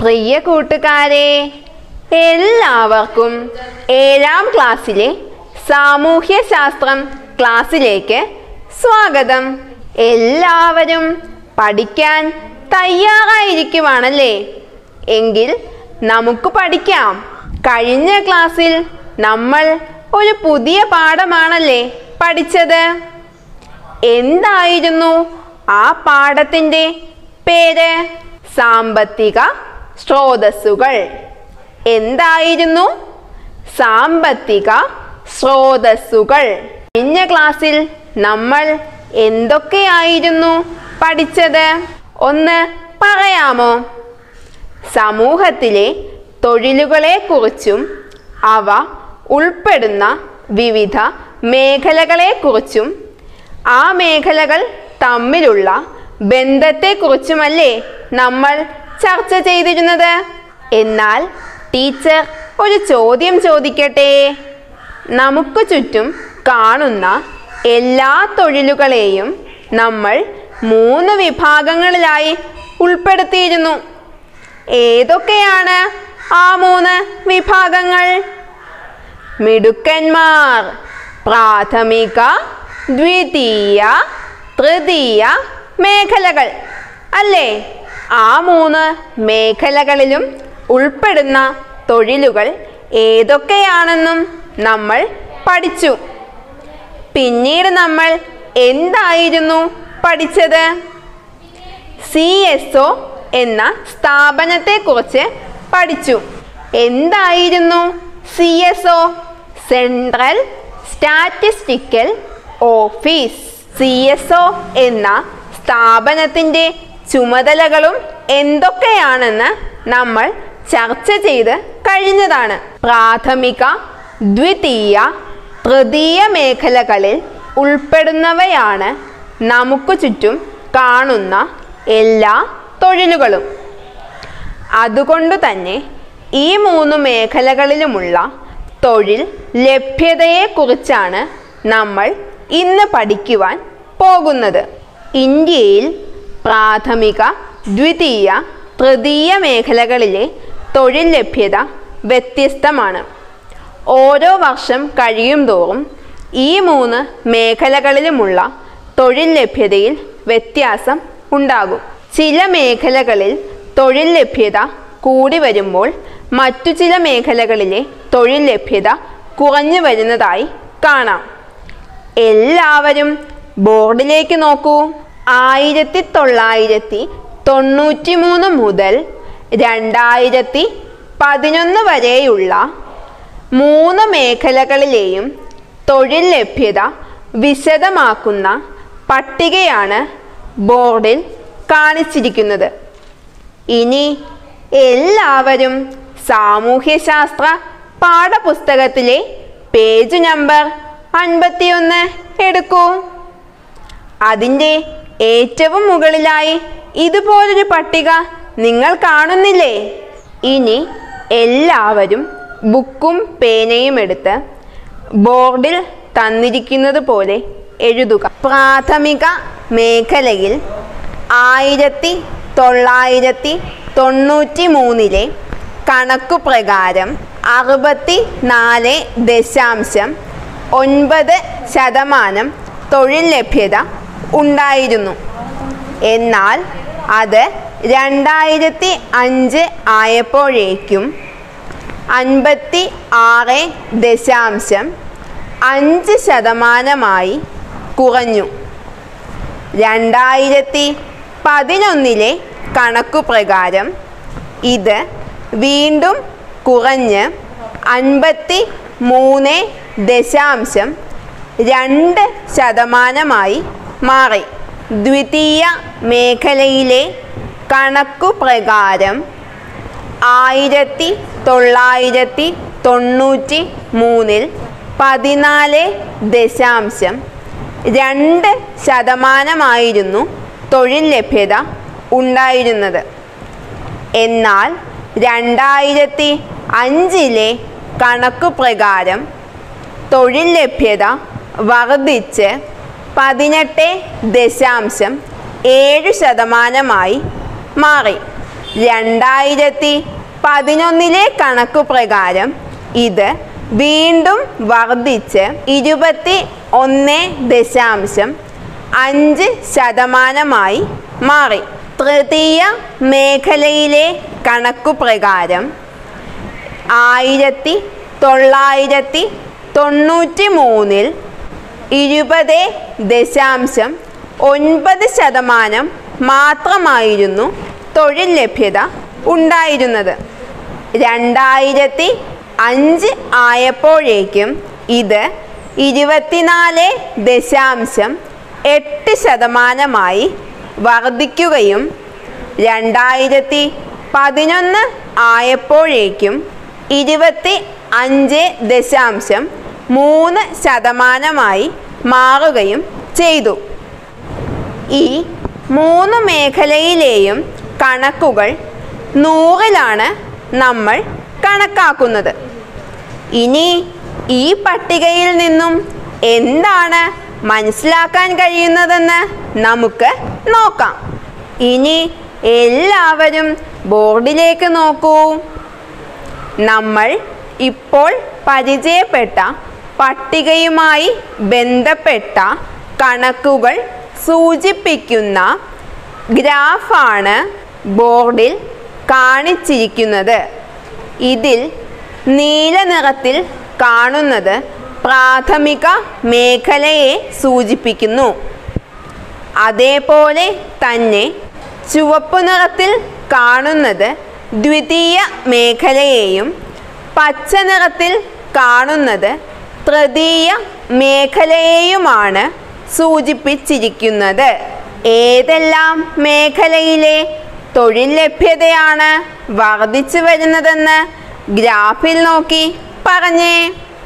പ്രിയ കൂട്ടുകാരെ എല്ലാവർക്കും ഏഴാം ക്ലാസ്സിലെ സാമൂഹ്യ ശാസ്ത്രം ക്ലാസ്സിലേക്ക് സ്വാഗതം എല്ലാവരും പഠിക്കാൻ തയ്യാറായിരിക്കുവാണല്ലേ എങ്കിൽ നമുക്ക് പഠിക്കാം കഴിഞ്ഞ ക്ലാസ്സിൽ നമ്മൾ ഒരു പുതിയ പാഠമാണല്ലേ പഠിച്ചത് എന്തായിരുന്നു ആ പാഠത്തിൻ്റെ പേര് സാമ്പത്തിക സ്രോതസ്സുകൾ എന്തായിരുന്നു സാമ്പത്തിക സ്രോതസ്സുകൾ കഴിഞ്ഞ ക്ലാസ്സിൽ നമ്മൾ എന്തൊക്കെയായിരുന്നു പഠിച്ചത് ഒന്ന് പറയാമോ സമൂഹത്തിലെ തൊഴിലുകളെക്കുറിച്ചും അവ ഉൾപ്പെടുന്ന വിവിധ മേഖലകളെക്കുറിച്ചും ആ മേഖലകൾ തമ്മിലുള്ള ബന്ധത്തെക്കുറിച്ചുമല്ലേ നമ്മൾ ചർച്ച ചെയ്തിരുന്നത് എന്നാൽ ടീച്ചർ ഒരു ചോദ്യം ചോദിക്കട്ടെ നമുക്ക് ചുറ്റും കാണുന്ന എല്ലാ തൊഴിലുകളെയും നമ്മൾ മൂന്ന് വിഭാഗങ്ങളിലായി ഉൾപ്പെടുത്തിയിരുന്നു ഏതൊക്കെയാണ് ആ മൂന്ന് വിഭാഗങ്ങൾ മിടുക്കന്മാർ പ്രാഥമിക ദ്വിതീയ തൃതീയ മേഖലകൾ അല്ലേ ആ മൂന്ന് മേഖലകളിലും ഉൾപ്പെടുന്ന തൊഴിലുകൾ ഏതൊക്കെയാണെന്നും നമ്മൾ പഠിച്ചു പിന്നീട് നമ്മൾ എന്തായിരുന്നു പഠിച്ചത് സി എസ് ഒ എന്ന സ്ഥാപനത്തെക്കുറിച്ച് പഠിച്ചു എന്തായിരുന്നു C S O central statistical office C S O എന്ന സ്ഥാപനത്തിൻ്റെ ചുമതലകളും എന്തൊക്കെയാണെന്ന് നമ്മൾ ചർച്ച ചെയ്ത് കഴിഞ്ഞതാണ് പ്രാഥമിക ദ്വിതീയ തൃതീയ മേഖലകളിൽ ഉൾപ്പെടുന്നവയാണ് നമുക്ക് ചുറ്റും കാണുന്ന എല്ലാ തൊഴിലുകളും അതുകൊണ്ട് തന്നെ ഈ മൂന്ന് മേഖലകളിലുമുള്ള തൊഴിൽ ലഭ്യതയെക്കുറിച്ചാണ് നമ്മൾ ഇന്ന് പഠിക്കുവാൻ പോകുന്നത് ഇന്ത്യയിൽ പ്രാഥമിക ദ്വിതീയ തൃതീയ മേഖലകളിലെ തൊഴിൽ ലഭ്യത വ്യത്യസ്തമാണ് ഓരോ വർഷം കഴിയും തോറും ഈ മൂന്ന് മേഖലകളിലുമുള്ള തൊഴിൽ ലഭ്യതയിൽ വ്യത്യാസം ഉണ്ടാകും ചില മേഖലകളിൽ തൊഴിൽ ലഭ്യത കൂടി വരുമ്പോൾ മറ്റു ചില മേഖലകളിലെ തൊഴിൽ ലഭ്യത കുറഞ്ഞു വരുന്നതായി കാണാം എല്ലാവരും ബോർഡിലേക്ക് നോക്കൂ ആയിരത്തി തൊള്ളായിരത്തി തൊണ്ണൂറ്റി മൂന്ന് മുതൽ രണ്ടായിരത്തി പതിനൊന്ന് വരെയുള്ള മൂന്ന് മേഖലകളിലെയും തൊഴിൽ ലഭ്യത വിശദമാക്കുന്ന പട്ടികയാണ് ബോർഡിൽ കാണിച്ചിരിക്കുന്നത് ഇനി എല്ലാവരും സാമൂഹ്യശാസ്ത്ര പാഠപുസ്തകത്തിലെ പേജ് നമ്പർ അൻപത്തിയൊന്ന് എടുക്കൂ അതിൻ്റെ ഏറ്റവും മുകളിലായി ഇതുപോലൊരു പട്ടിക നിങ്ങൾ കാണുന്നില്ലേ ഇനി എല്ലാവരും ബുക്കും പേനയും എടുത്ത് ബോർഡിൽ തന്നിരിക്കുന്നത് പോലെ എഴുതുക പ്രാഥമിക മേഖലയിൽ ആയിരത്തി തൊള്ളായിരത്തി തൊണ്ണൂറ്റി മൂന്നിലെ കണക്കു പ്രകാരം അറുപത്തി നാല് ദശാംശം ഒൻപത് ശതമാനം തൊഴിൽ ലഭ്യത ഉണ്ടായിരുന്നു എന്നാൽ അത് രണ്ടായിരത്തി അഞ്ച് ആയപ്പോഴേക്കും അൻപത്തി ആറ് ദശാംശം അഞ്ച് ശതമാനമായി കുറഞ്ഞു രണ്ടായിരത്തി പതിനൊന്നിലെ കണക്കു പ്രകാരം ഇത് വീണ്ടും കുറഞ്ഞ് അൻപത്തി മൂന്ന് ദശാംശം രണ്ട് ശതമാനമായി മാറി ദ്വിതീയ മേഖലയിലെ കണക്കു പ്രകാരം ആയിരത്തി തൊള്ളായിരത്തി തൊണ്ണൂറ്റി മൂന്നിൽ പതിനാല് ദശാംശം രണ്ട് ശതമാനമായിരുന്നു തൊഴിൽ ലഭ്യത ഉണ്ടായിരുന്നത് എന്നാൽ രണ്ടായിരത്തി അഞ്ചിലെ കണക്കു പ്രകാരം തൊഴിൽ ലഭ്യത വർദ്ധിച്ച് പതിനെട്ട് ദശാംശം ഏഴ് ശതമാനമായി മാറി രണ്ടായിരത്തി പതിനൊന്നിലെ കണക്കു പ്രകാരം ഇത് വീണ്ടും വർദ്ധിച്ച് ഇരുപത്തി ഒന്ന് ദശാംശം അഞ്ച് ശതമാനമായി മാറി തൃതീയ മേഖലയിലെ കണക്കു പ്രകാരം ആയിരത്തി തൊള്ളായിരത്തി തൊണ്ണൂറ്റി മൂന്നിൽ ഇരുപത് ദശാംശം ഒൻപത് ശതമാനം മാത്രമായിരുന്നു തൊഴിൽ ലഭ്യത ഉണ്ടായിരുന്നത് രണ്ടായിരത്തി അഞ്ച് ആയപ്പോഴേക്കും ഇത് ഇരുപത്തിനാല് ദശാംശം എട്ട് ശതമാനമായി വർദ്ധിക്കുകയും രണ്ടായിരത്തി പതിനൊന്ന് ആയപ്പോഴേക്കും ഇരുപത്തി അഞ്ച് ദശാംശം മൂന്ന് ശതമാനമായി മാറുകയും ചെയ്തു ഈ മൂന്ന് മേഖലയിലെയും കണക്കുകൾ നൂറിലാണ് നമ്മൾ കണക്കാക്കുന്നത് ഇനി ഈ പട്ടികയിൽ നിന്നും എന്താണ് മനസ്സിലാക്കാൻ കഴിയുന്നതെന്ന് നമുക്ക് നോക്കാം ഇനി എല്ലാവരും ബോർഡിലേക്ക് നോക്കൂ നമ്മൾ ഇപ്പോൾ പരിചയപ്പെട്ട പട്ടികയുമായി ബന്ധപ്പെട്ട കണക്കുകൾ സൂചിപ്പിക്കുന്ന ഗ്രാഫാണ് ബോർഡിൽ കാണിച്ചിരിക്കുന്നത് ഇതിൽ നീല നിറത്തിൽ കാണുന്നത് പ്രാഥമിക മേഖലയെ സൂചിപ്പിക്കുന്നു അതേപോലെ തന്നെ ചുവപ്പ് നിറത്തിൽ കാണുന്നത് ദ്വിതീയ മേഖലയെയും പച്ച നിറത്തിൽ കാണുന്നത് തൃതീയ മേഖലയെയുമാണ് സൂചിപ്പിച്ചിരിക്കുന്നത് ഏതെല്ലാം മേഖലയിലെ തൊഴിൽ ലഭ്യതയാണ് വർദ്ധിച്ചു വരുന്നതെന്ന് ഗ്രാഫിൽ നോക്കി പറഞ്ഞേ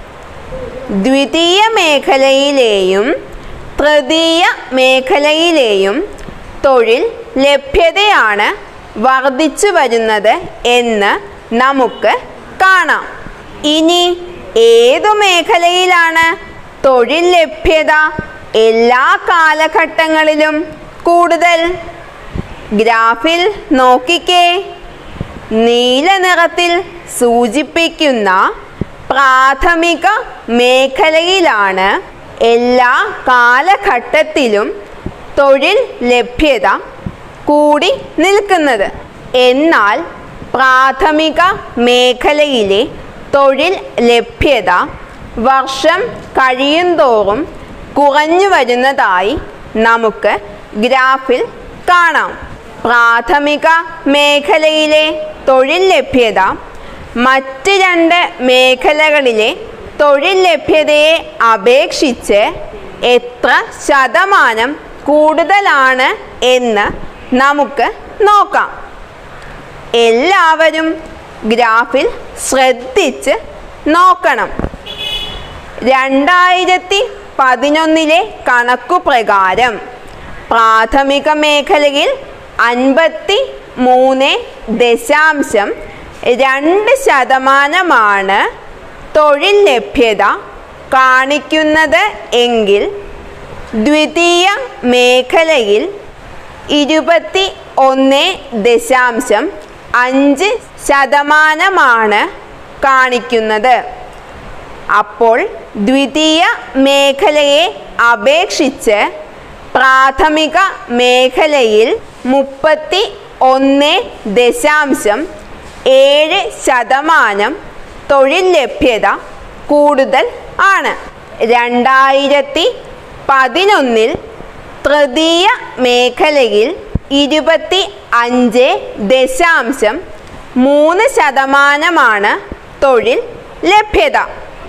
ദ്വിതീയ മേഖലയിലെയും തൃതീയ മേഖലയിലെയും തൊഴിൽ ലഭ്യതയാണ് വർദ്ധിച്ചു വരുന്നത് എന്ന് നമുക്ക് കാണാം ഇനി ഏതു മേഖലയിലാണ് തൊഴിൽ ലഭ്യത എല്ലാ കാലഘട്ടങ്ങളിലും കൂടുതൽ ഗ്രാഫിൽ നോക്കിക്കേ നീല നിറത്തിൽ സൂചിപ്പിക്കുന്ന പ്രാഥമിക മേഖലയിലാണ് എല്ലാ കാലഘട്ടത്തിലും തൊഴിൽ ലഭ്യത കൂടി നിൽക്കുന്നത് എന്നാൽ പ്രാഥമിക മേഖലയിലെ തൊഴിൽ ലഭ്യത വർഷം കഴിയുന്തോറും കുറഞ്ഞു വരുന്നതായി നമുക്ക് ഗ്രാഫിൽ കാണാം പ്രാഥമിക മേഖലയിലെ തൊഴിൽ ലഭ്യത മറ്റ് രണ്ട് മേഖലകളിലെ തൊഴിൽ ലഭ്യതയെ അപേക്ഷിച്ച് എത്ര ശതമാനം കൂടുതലാണ് എന്ന് നമുക്ക് നോക്കാം എല്ലാവരും ഗ്രാഫിൽ ശ്രദ്ധിച്ച് നോക്കണം രണ്ടായിരത്തി പതിനൊന്നിലെ കണക്കു പ്രകാരം പ്രാഥമിക മേഖലയിൽ അൻപത്തി മൂന്ന് ദശാംശം രണ്ട് ശതമാനമാണ് തൊഴിൽ ലഭ്യത കാണിക്കുന്നത് എങ്കിൽ ദ്വിതീയ മേഖലയിൽ ഇരുപത്തി ഒന്ന് ദശാംശം അഞ്ച് ശതമാനമാണ് കാണിക്കുന്നത് അപ്പോൾ ദ്വിതീയ മേഖലയെ അപേക്ഷിച്ച് പ്രാഥമിക മേഖലയിൽ മുപ്പത്തി ഒന്ന് ദശാംശം ഏഴ് ശതമാനം തൊഴിൽ ലഭ്യത കൂടുതൽ ആണ് രണ്ടായിരത്തി പതിനൊന്നിൽ തൃതീയ മേഖലയിൽ ഇരുപത്തി അഞ്ച് ദശാംശം മൂന്ന് ശതമാനമാണ് തൊഴിൽ ലഭ്യത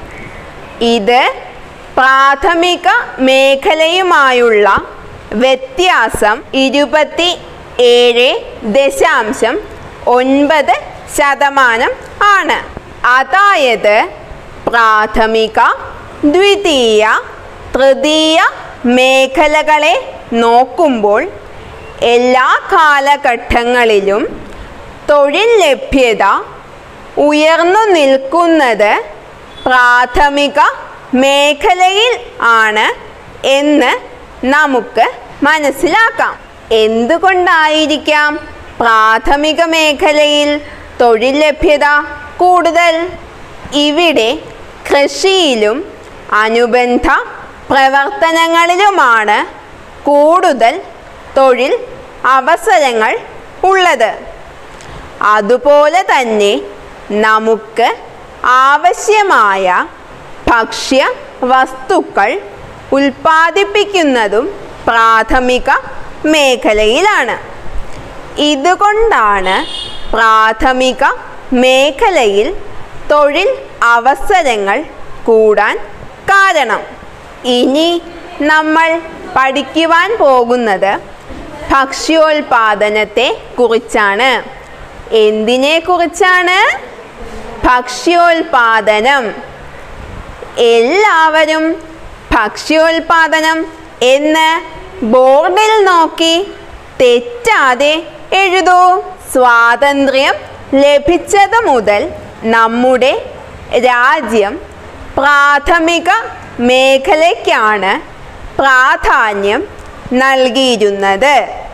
ഇത് പ്രാഥമിക മേഖലയുമായുള്ള വ്യത്യാസം ഇരുപത്തി ഏഴ് ദശാംശം ഒൻപത് ശതമാനം ആണ് അതായത് പ്രാഥമിക ദ്വിതീയ തൃതീയ മേഖലകളെ നോക്കുമ്പോൾ എല്ലാ കാലഘട്ടങ്ങളിലും തൊഴിൽ ലഭ്യത ഉയർന്നു നിൽക്കുന്നത് പ്രാഥമിക മേഖലയിൽ ആണ് എന്ന് നമുക്ക് മനസ്സിലാക്കാം എന്തുകൊണ്ടായിരിക്കാം പ്രാഥമിക മേഖലയിൽ തൊഴിൽ ലഭ്യത കൂടുതൽ ഇവിടെ കൃഷിയിലും അനുബന്ധ പ്രവർത്തനങ്ങളിലുമാണ് കൂടുതൽ തൊഴിൽ അവസരങ്ങൾ ഉള്ളത് അതുപോലെ തന്നെ നമുക്ക് ആവശ്യമായ ഭക്ഷ്യ വസ്തുക്കൾ ഉൽപ്പാദിപ്പിക്കുന്നതും പ്രാഥമിക മേഖലയിലാണ് ഇതുകൊണ്ടാണ് പ്രാഥമിക മേഖലയിൽ തൊഴിൽ അവസരങ്ങൾ കൂടാൻ കാരണം ഇനി നമ്മൾ പഠിക്കുവാൻ പോകുന്നത് ഭക്ഷ്യോൽപാദനത്തെ കുറിച്ചാണ് എന്തിനെ കുറിച്ചാണ് ഭക്ഷ്യോൽപാദനം എല്ലാവരും ഭക്ഷ്യോൽപാദനം എന്ന് ബോർഡിൽ നോക്കി തെറ്റാതെ എഴുതൂ സ്വാതന്ത്ര്യം ലഭിച്ചത് മുതൽ നമ്മുടെ രാജ്യം പ്രാഥമിക മേഖലയ്ക്കാണ് പ്രാധാന്യം നൽകിയിരുന്നത്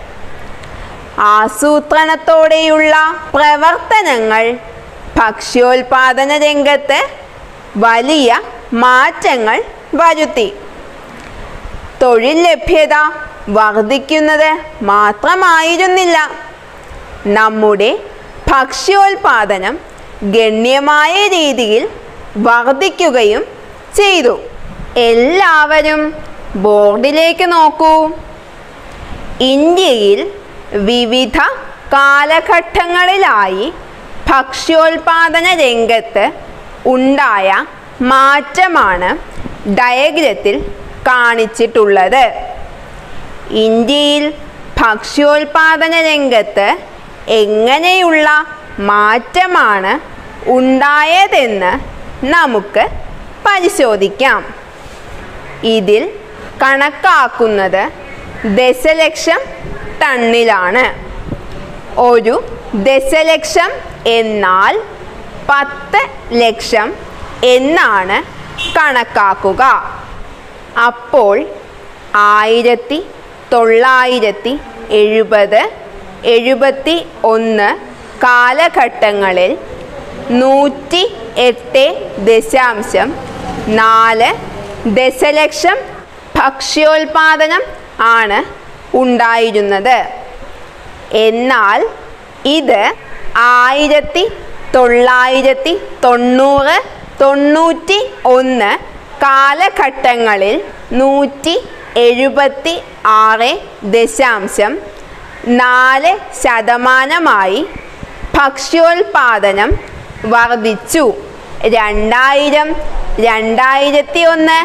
ആസൂത്രണത്തോടെയുള്ള പ്രവർത്തനങ്ങൾ ഭക്ഷ്യോൽപാദന രംഗത്ത് വലിയ മാറ്റങ്ങൾ വരുത്തി തൊഴിൽ ലഭ്യത വർദ്ധിക്കുന്നത് മാത്രമായിരുന്നില്ല നമ്മുടെ ഭക്ഷ്യോൽപാദനം ഗണ്യമായ രീതിയിൽ വർദ്ധിക്കുകയും ചെയ്തു എല്ലാവരും ബോർഡിലേക്ക് നോക്കൂ ഇന്ത്യയിൽ വിവിധ കാലഘട്ടങ്ങളിലായി ഭക്ഷ്യോൽപാദന രംഗത്ത് ഉണ്ടായ മാറ്റമാണ് ഡയഗ്രത്തിൽ കാണിച്ചിട്ടുള്ളത് ഇന്ത്യയിൽ ഭക്ഷ്യോൽപാദന രംഗത്ത് എങ്ങനെയുള്ള മാറ്റമാണ് ഉണ്ടായതെന്ന് നമുക്ക് പരിശോധിക്കാം ഇതിൽ കണക്കാക്കുന്നത് ദശലക്ഷം ടണ്ണിലാണ് ഒരു ദശലക്ഷം എന്നാൽ പത്ത് ലക്ഷം എന്നാണ് കണക്കാക്കുക അപ്പോൾ ആയിരത്തി തൊള്ളായിരത്തി എഴുപത് എഴുപത്തി ഒന്ന് കാലഘട്ടങ്ങളിൽ നൂറ്റി എട്ട് ദശാംശം നാല് ദശലക്ഷം ഭക്ഷ്യോൽപാദനം ആണ് ഉണ്ടായിരുന്നത് എന്നാൽ ഇത് ആയിരത്തി തൊള്ളായിരത്തി തൊണ്ണൂറ് തൊണ്ണൂറ്റി ഒന്ന് കാലഘട്ടങ്ങളിൽ നൂറ്റി എഴുപത്തി ആറ് ദശാംശം നാല് ശതമാനമായി ഭക്ഷ്യോൽപാദനം വർദ്ധിച്ചു രണ്ടായിരം രണ്ടായിരത്തി ഒന്ന്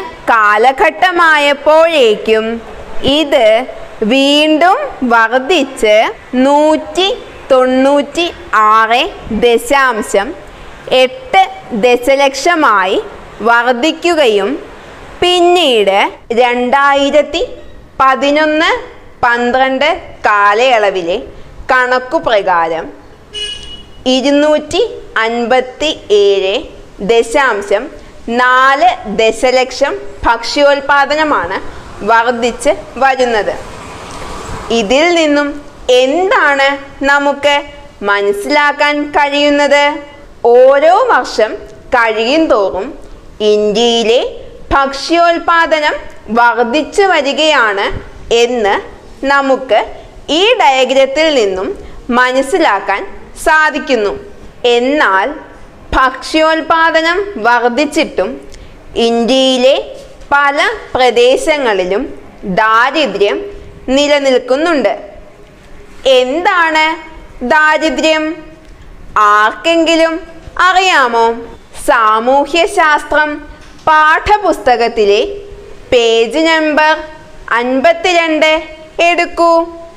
കാലഘട്ടമായപ്പോഴേക്കും ഇത് വീണ്ടും വർദ്ധിച്ച് നൂറ്റി തൊണ്ണൂറ്റി ആറ് ദശാംശം എട്ട് ദശലക്ഷമായി വർദ്ധിക്കുകയും പിന്നീട് രണ്ടായിരത്തി പതിനൊന്ന് പന്ത്രണ്ട് കാലയളവിലെ കണക്കുപ്രകാരം ഇരുന്നൂറ്റി അൻപത്തി ഏഴ് ദശാംശം നാല് ദശലക്ഷം ഭക്ഷ്യോൽപാദനമാണ് വർദ്ധിച്ച് വരുന്നത് ഇതിൽ നിന്നും എന്താണ് നമുക്ക് മനസ്സിലാക്കാൻ കഴിയുന്നത് ഓരോ വർഷം കഴിയും തോറും ഇന്ത്യയിലെ ഭക്ഷ്യോൽപാദനം വർദ്ധിച്ചു വരികയാണ് എന്ന് നമുക്ക് ഈ ഡയഗ്രത്തിൽ നിന്നും മനസ്സിലാക്കാൻ സാധിക്കുന്നു എന്നാൽ ഭക്ഷ്യോൽപാദനം വർദ്ധിച്ചിട്ടും ഇന്ത്യയിലെ പല പ്രദേശങ്ങളിലും ദാരിദ്ര്യം നിലനിൽക്കുന്നുണ്ട് എന്താണ് ദാരിദ്ര്യം ആർക്കെങ്കിലും അറിയാമോ സാമൂഹ്യശാസ്ത്രം പാഠപുസ്തകത്തിലെ പേജ് നമ്പർ അൻപത്തിരണ്ട് എടുക്കൂ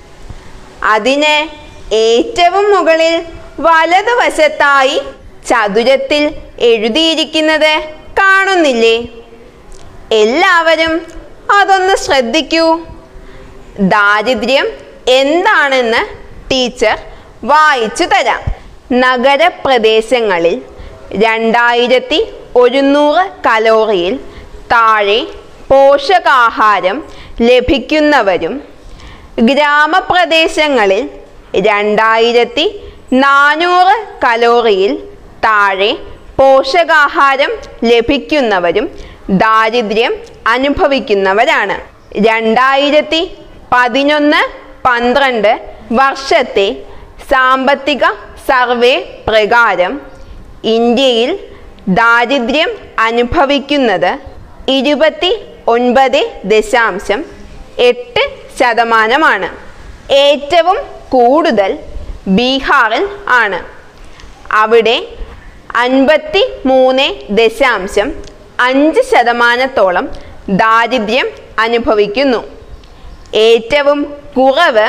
അതിന് ഏറ്റവും മുകളിൽ വലതുവശത്തായി ചതുരത്തിൽ എഴുതിയിരിക്കുന്നത് കാണുന്നില്ലേ എല്ലാവരും അതൊന്ന് ശ്രദ്ധിക്കൂ ദാരിദ്ര്യം എന്താണെന്ന് ടീച്ചർ വായിച്ചു തരാം നഗരപ്രദേശങ്ങളിൽ രണ്ടായിരത്തി ഒരുന്നൂറ് കലോറിയിൽ താഴെ പോഷകാഹാരം ലഭിക്കുന്നവരും ഗ്രാമപ്രദേശങ്ങളിൽ രണ്ടായിരത്തി നാനൂറ് കലോറിയിൽ താഴെ പോഷകാഹാരം ലഭിക്കുന്നവരും ദാരിദ്ര്യം അനുഭവിക്കുന്നവരാണ് രണ്ടായിരത്തി പതിനൊന്ന് പന്ത്രണ്ട് വർഷത്തെ സാമ്പത്തിക സർവേ പ്രകാരം ഇന്ത്യയിൽ ദാരിദ്ര്യം അനുഭവിക്കുന്നത് ഇരുപത്തി ഒൻപത് ദശാംശം എട്ട് ശതമാനമാണ് ഏറ്റവും കൂടുതൽ ബീഹാറിൽ ആണ് അവിടെ അൻപത്തി മൂന്ന് ദശാംശം അഞ്ച് ശതമാനത്തോളം ദാരിദ്ര്യം അനുഭവിക്കുന്നു ഏറ്റവും കുറവ്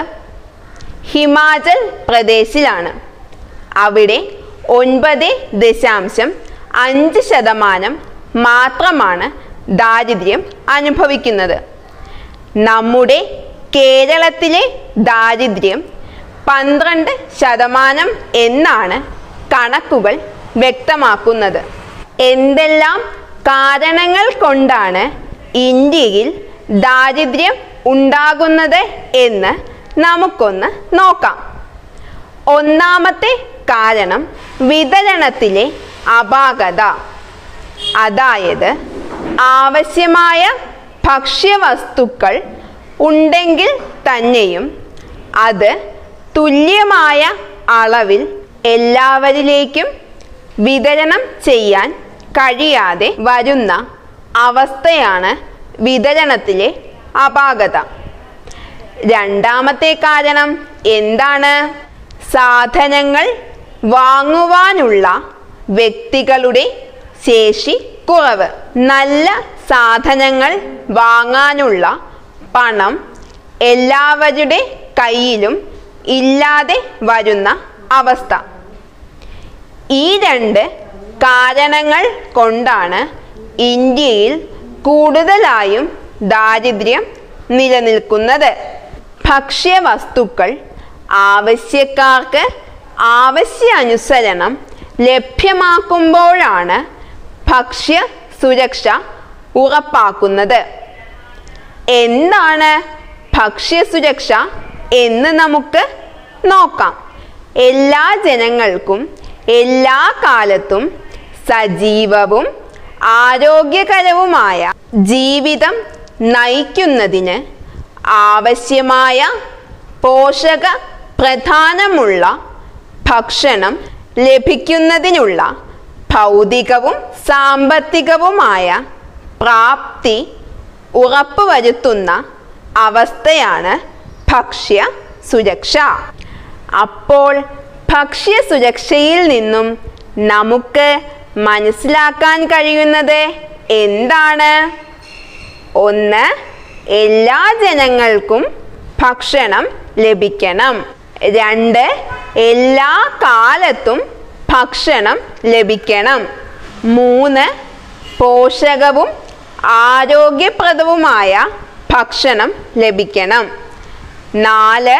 ഹിമാചൽ പ്രദേശിലാണ് അവിടെ ഒൻപത് ദശാംശം അഞ്ച് ശതമാനം മാത്രമാണ് ദാരിദ്ര്യം അനുഭവിക്കുന്നത് നമ്മുടെ കേരളത്തിലെ ദാരിദ്ര്യം പന്ത്രണ്ട് ശതമാനം എന്നാണ് കണക്കുകൾ വ്യക്തമാക്കുന്നത് എന്തെല്ലാം കാരണങ്ങൾ കൊണ്ടാണ് ഇന്ത്യയിൽ ദാരിദ്ര്യം ഉണ്ടാകുന്നത് എന്ന് നമുക്കൊന്ന് നോക്കാം ഒന്നാമത്തെ കാരണം വിതരണത്തിലെ അപാകത അതായത് ആവശ്യമായ ഭക്ഷ്യവസ്തുക്കൾ ഉണ്ടെങ്കിൽ തന്നെയും അത് തുല്യമായ അളവിൽ എല്ലാവരിലേക്കും വിതരണം ചെയ്യാൻ കഴിയാതെ വരുന്ന അവസ്ഥയാണ് വിതരണത്തിലെ അപാകത രണ്ടാമത്തെ കാരണം എന്താണ് സാധനങ്ങൾ വാങ്ങുവാനുള്ള വ്യക്തികളുടെ ശേഷി കുറവ് നല്ല സാധനങ്ങൾ വാങ്ങാനുള്ള പണം എല്ലാവരുടെ കയ്യിലും ഇല്ലാതെ വരുന്ന അവസ്ഥ ഈ രണ്ട് കാരണങ്ങൾ കൊണ്ടാണ് ഇന്ത്യയിൽ കൂടുതലായും ദാരിദ്ര്യം നിലനിൽക്കുന്നത് ഭക്ഷ്യവസ്തുക്കൾ ആവശ്യക്കാർക്ക് ആവശ്യാനുസരണം ലഭ്യമാക്കുമ്പോഴാണ് ഭക്ഷ്യ സുരക്ഷ ഉറപ്പാക്കുന്നത് എന്താണ് ഭക്ഷ്യസുരക്ഷ എന്ന് നമുക്ക് നോക്കാം എല്ലാ ജനങ്ങൾക്കും എല്ലാ കാലത്തും സജീവവും ആരോഗ്യകരവുമായ ജീവിതം നയിക്കുന്നതിന് ആവശ്യമായ പോഷക പ്രധാനമുള്ള ഭക്ഷണം ലഭിക്കുന്നതിനുള്ള ഭൗതികവും സാമ്പത്തികവുമായ പ്രാപ്തി ഉറപ്പുവരുത്തുന്ന അവസ്ഥയാണ് ഭക്ഷ്യ സുരക്ഷ അപ്പോൾ ഭക്ഷ്യ സുരക്ഷയിൽ നിന്നും നമുക്ക് മനസ്സിലാക്കാൻ കഴിയുന്നത് എന്താണ് ഒന്ന് എല്ലാ ജനങ്ങൾക്കും ഭക്ഷണം ലഭിക്കണം രണ്ട് എല്ലാ കാലത്തും ഭക്ഷണം ലഭിക്കണം മൂന്ന് പോഷകവും ആരോഗ്യപ്രദവുമായ ഭക്ഷണം ലഭിക്കണം നാല്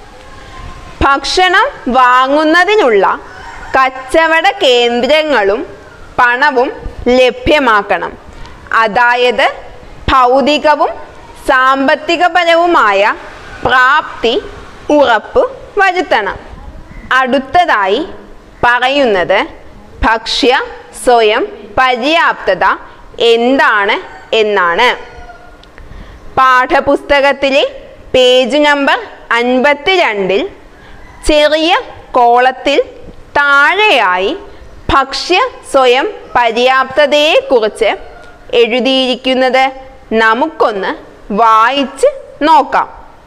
ഭക്ഷണം വാങ്ങുന്നതിനുള്ള കച്ചവട കേന്ദ്രങ്ങളും പണവും ലഭ്യമാക്കണം അതായത് ഭൗതികവും സാമ്പത്തികപരവുമായ പ്രാപ്തി ഉറപ്പ് വരുത്തണം അടുത്തതായി പറയുന്നത് ഭക്ഷ്യ സ്വയം പര്യാപ്തത എന്താണ് എന്നാണ് പാഠപുസ്തകത്തിലെ പേജ് നമ്പർ അൻപത്തിരണ്ടിൽ ചെറിയ കോളത്തിൽ താഴെയായി ഭക്ഷ്യ സ്വയം പര്യാപ്തതയെക്കുറിച്ച് എഴുതിയിരിക്കുന്നത് നമുക്കൊന്ന് വായിച്ച് നോക്കാം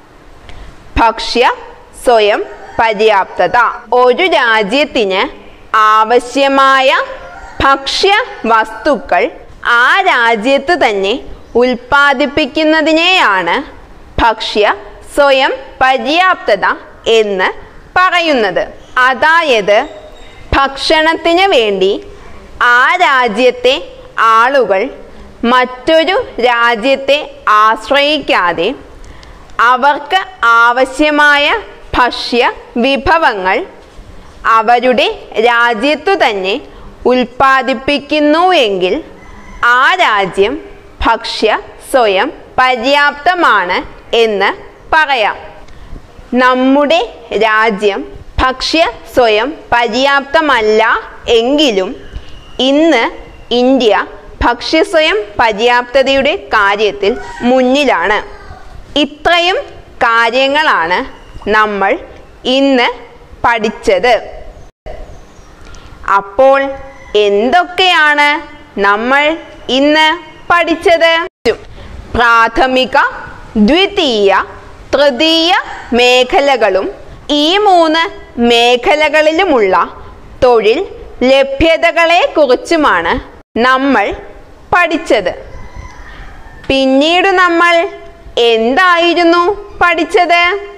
ഭക്ഷ്യ സ്വയം പര്യാപ്തത ഒരു രാജ്യത്തിന് ആവശ്യമായ ഭക്ഷ്യ വസ്തുക്കൾ ആ രാജ്യത്ത് തന്നെ ഉൽപ്പാദിപ്പിക്കുന്നതിനെയാണ് ഭക്ഷ്യ സ്വയം പര്യാപ്തത എന്ന് പറയുന്നത് അതായത് ഭക്ഷണത്തിന് വേണ്ടി ആ രാജ്യത്തെ ആളുകൾ മറ്റൊരു രാജ്യത്തെ ആശ്രയിക്കാതെ അവർക്ക് ആവശ്യമായ ഭക്ഷ്യ വിഭവങ്ങൾ അവരുടെ രാജ്യത്തു തന്നെ ഉൽപ്പാദിപ്പിക്കുന്നുവെങ്കിൽ ആ രാജ്യം ഭക്ഷ്യ സ്വയം പര്യാപ്തമാണ് എന്ന് പറയാം നമ്മുടെ രാജ്യം ഭക്ഷ്യ സ്വയം പര്യാപ്തമല്ല എങ്കിലും ഇന്ന് ഇന്ത്യ ഭക്ഷ്യസ്വയം പര്യാപ്തതയുടെ കാര്യത്തിൽ മുന്നിലാണ് ഇത്രയും കാര്യങ്ങളാണ് നമ്മൾ ഇന്ന് പഠിച്ചത് അപ്പോൾ എന്തൊക്കെയാണ് നമ്മൾ ഇന്ന് പഠിച്ചത് പ്രാഥമിക ദ്വിതീയ തൃതീയ മേഖലകളും ഈ മൂന്ന് മേഖലകളിലുമുള്ള തൊഴിൽ ലഭ്യതകളെ കുറിച്ചുമാണ് നമ്മൾ പഠിച്ചത് പിന്നീട് നമ്മൾ എന്തായിരുന്നു പഠിച്ചത്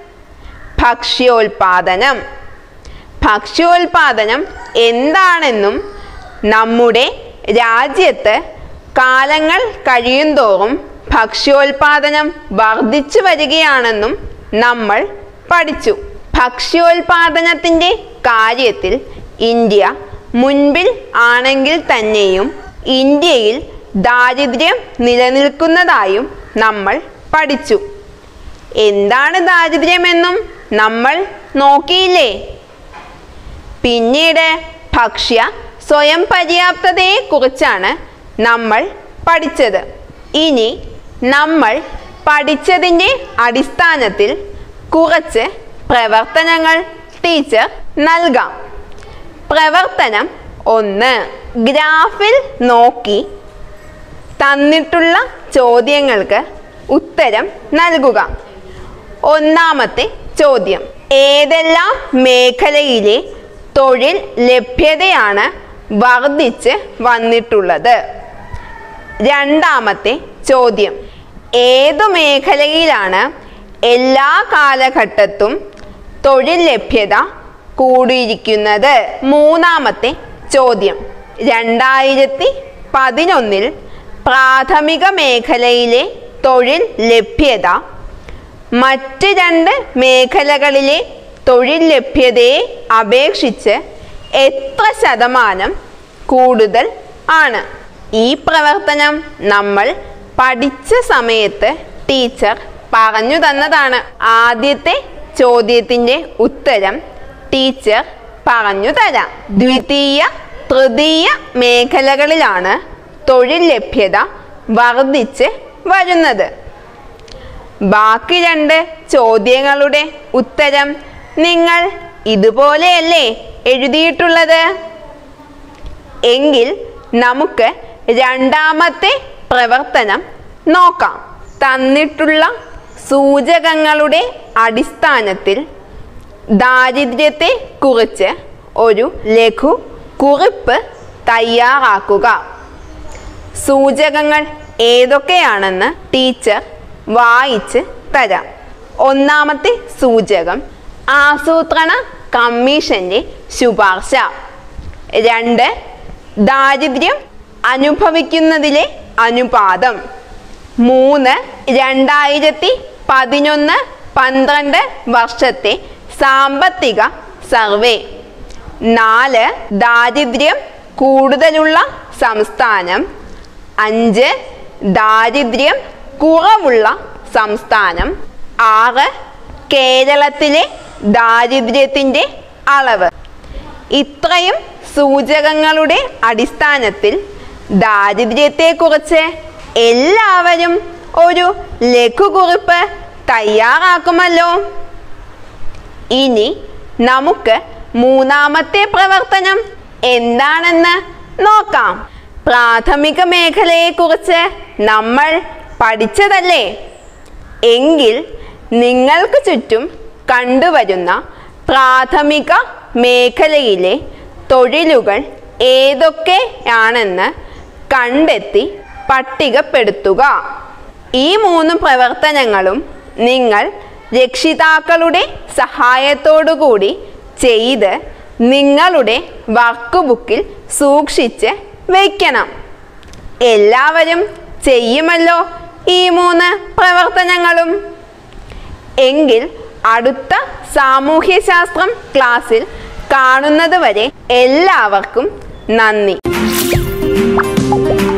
ഭക്ഷ്യോൽപാദനം ഭക്ഷ്യോൽപാദനം എന്താണെന്നും നമ്മുടെ രാജ്യത്ത് കാലങ്ങൾ കഴിയുന്തോറും ഭക്ഷ്യോൽപാദനം വർദ്ധിച്ചു വരികയാണെന്നും നമ്മൾ പഠിച്ചു ഭക്ഷ്യോൽപാദനത്തിൻ്റെ കാര്യത്തിൽ ഇന്ത്യ മുൻപിൽ ആണെങ്കിൽ തന്നെയും ഇന്ത്യയിൽ ദാരിദ്ര്യം നിലനിൽക്കുന്നതായും നമ്മൾ പഠിച്ചു എന്താണ് ദാരിദ്ര്യമെന്നും നമ്മൾ നോക്കിയില്ലേ പിന്നീട് ഭക്ഷ്യ സ്വയം പര്യാപ്തതയെ കുറിച്ചാണ് നമ്മൾ പഠിച്ചത് ഇനി നമ്മൾ പഠിച്ചതിൻ്റെ അടിസ്ഥാനത്തിൽ കുറച്ച് പ്രവർത്തനങ്ങൾ ടീച്ചർ നൽകാം പ്രവർത്തനം ഒന്ന് ഗ്രാഫിൽ നോക്കി തന്നിട്ടുള്ള ചോദ്യങ്ങൾക്ക് ഉത്തരം നൽകുക ഒന്നാമത്തെ ചോദ്യം ഏതെല്ലാം മേഖലയിലെ തൊഴിൽ ലഭ്യതയാണ് വർദ്ധിച്ച് വന്നിട്ടുള്ളത് രണ്ടാമത്തെ ചോദ്യം ഏതു മേഖലയിലാണ് എല്ലാ കാലഘട്ടത്തും തൊഴിൽ ലഭ്യത കൂടിയിരിക്കുന്നത് മൂന്നാമത്തെ ചോദ്യം രണ്ടായിരത്തി പതിനൊന്നിൽ പ്രാഥമിക മേഖലയിലെ തൊഴിൽ ലഭ്യത മറ്റ് രണ്ട് മേഖലകളിലെ തൊഴിൽ ലഭ്യതയെ അപേക്ഷിച്ച് എത്ര ശതമാനം കൂടുതൽ ആണ് ഈ പ്രവർത്തനം നമ്മൾ പഠിച്ച സമയത്ത് ടീച്ചർ പറഞ്ഞു തന്നതാണ് ആദ്യത്തെ ചോദ്യത്തിൻ്റെ ഉത്തരം ടീച്ചർ പറഞ്ഞു തരാം ദ്വിതീയ തൃതീയ മേഖലകളിലാണ് തൊഴിൽ ലഭ്യത വർദ്ധിച്ച് വരുന്നത് ബാക്കി രണ്ട് ചോദ്യങ്ങളുടെ ഉത്തരം നിങ്ങൾ ഇതുപോലെയല്ലേ എഴുതിയിട്ടുള്ളത് എങ്കിൽ നമുക്ക് രണ്ടാമത്തെ പ്രവർത്തനം നോക്കാം തന്നിട്ടുള്ള സൂചകങ്ങളുടെ അടിസ്ഥാനത്തിൽ ദാരിദ്ര്യത്തെ കുറിച്ച് ഒരു ലഘു കുറിപ്പ് തയ്യാറാക്കുക സൂചകങ്ങൾ ഏതൊക്കെയാണെന്ന് ടീച്ചർ വായിച്ച് തരാം ഒന്നാമത്തെ സൂചകം ആസൂത്രണ കമ്മീഷന്റെ ശുപാർശ രണ്ട് ദാരിദ്ര്യം അനുഭവിക്കുന്നതിലെ അനുപാതം മൂന്ന് രണ്ടായിരത്തി പതിനൊന്ന് പന്ത്രണ്ട് വർഷത്തെ സാമ്പത്തിക സർവേ നാല് ദാരിദ്ര്യം കൂടുതലുള്ള സംസ്ഥാനം അഞ്ച് ദാരിദ്ര്യം കുറവുള്ള സംസ്ഥാനം ആറ് കേരളത്തിലെ ദാരിദ്ര്യത്തിൻ്റെ അളവ് ഇത്രയും സൂചകങ്ങളുടെ അടിസ്ഥാനത്തിൽ ദാരിദ്ര്യത്തെക്കുറിച്ച് എല്ലാവരും ഒരു ലഘുകുറിപ്പ് തയ്യാറാക്കുമല്ലോ ഇനി നമുക്ക് മൂന്നാമത്തെ പ്രവർത്തനം എന്താണെന്ന് നോക്കാം പ്രാഥമിക മേഖലയെക്കുറിച്ച് നമ്മൾ പഠിച്ചതല്ലേ എങ്കിൽ നിങ്ങൾക്ക് ചുറ്റും കണ്ടുവരുന്ന പ്രാഥമിക മേഖലയിലെ തൊഴിലുകൾ ഏതൊക്കെയാണെന്ന് കണ്ടെത്തി പട്ടികപ്പെടുത്തുക ഈ മൂന്ന് പ്രവർത്തനങ്ങളും നിങ്ങൾ രക്ഷിതാക്കളുടെ സഹായത്തോടുകൂടി ചെയ്ത് നിങ്ങളുടെ വർക്ക് ബുക്കിൽ സൂക്ഷിച്ച് വയ്ക്കണം എല്ലാവരും ചെയ്യുമല്ലോ ഈ മൂന്ന് പ്രവർത്തനങ്ങളും എങ്കിൽ അടുത്ത സാമൂഹ്യശാസ്ത്രം ക്ലാസ്സിൽ കാണുന്നത് വരെ എല്ലാവർക്കും നന്ദി